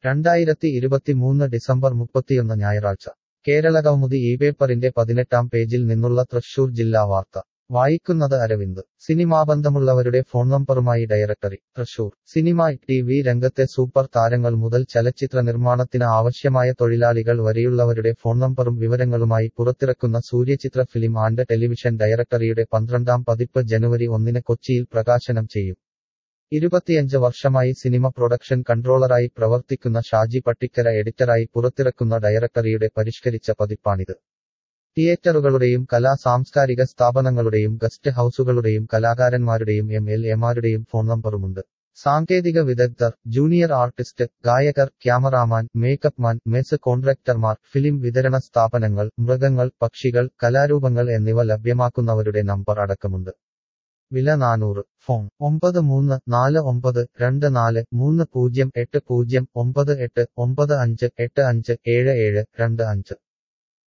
രണ്ടായിരത്തി ഇരുപത്തിമൂന്ന് ഡിസംബർ മുപ്പത്തിയൊന്ന് ഞായറാഴ്ച കേരളകൗമുദി ഈ പേപ്പറിന്റെ പതിനെട്ടാം പേജിൽ നിന്നുള്ള തൃശൂർ ജില്ലാ വാർത്ത വായിക്കുന്നത് അരവിന്ദ് സിനിമാബന്ധമുള്ളവരുടെ ഫോൺ നമ്പറുമായി directory Thrissur cinema T V രംഗത്തെ സൂപ്പർ താരങ്ങൾ മുതൽ ചലച്ചിത്ര നിർമ്മാണത്തിന് ആവശ്യമായ തൊഴിലാളികൾ വരെയുള്ളവരുടെ ഫോൺ നമ്പറും വിവരങ്ങളുമായി പുറത്തിറക്കുന്ന സൂര്യചിത്ര ഫിലിം ആൻഡ് ടെലിവിഷൻ ഡയറക്ടറിയുടെ പന്ത്രണ്ടാം പതിപ്പ് ജനുവരി ഒന്നിന് കൊച്ചിയിൽ പ്രകാശനം ചെയ്യും ഇരുപത്തിയഞ്ച് വർഷമായി സിനിമ പ്രൊഡക്ഷൻ കൺട്രോളറായി പ്രവർത്തിക്കുന്ന ഷാജി പട്ടിക്കര എഡിറ്ററായി പുറത്തിറക്കുന്ന ഡയറക്ടറിയുടെ പരിഷ്കരിച്ച പതിപ്പാണിത് തിയേറ്ററുകളുടെയും കലാ സാംസ്കാരിക സ്ഥാപനങ്ങളുടെയും ഗസ്റ്റ് ഹൌസുകളുടെയും കലാകാരന്മാരുടെയും എം എൽ എമാരുടെയും ഫോൺ നമ്പറുമുണ്ട് സാങ്കേതിക വിദഗ്ധർ ജൂനിയർ ആർട്ടിസ്റ്റ് ഗായകർ ക്യാമറാമാൻ മേക്കപ്പ് മാൻ മെസ് കോൺട്രാക്ടർമാർ ഫിലിം വിതരണ സ്ഥാപനങ്ങൾ മൃഗങ്ങൾ പക്ഷികൾ കലാരൂപങ്ങൾ എന്നിവ ലഭ്യമാക്കുന്നവരുടെ നമ്പർ അടക്കമുണ്ട് വില നാനൂറ് ഫോൺ ഒമ്പത് മൂന്ന് നാല് ഒമ്പത് രണ്ട് നാല് മൂന്ന് പൂജ്യം എട്ട് പൂജ്യം ഒമ്പത് എട്ട് ഒമ്പത് അഞ്ച് എട്ട് അഞ്ച് ഏഴ് ഏഴ് രണ്ട് അഞ്ച്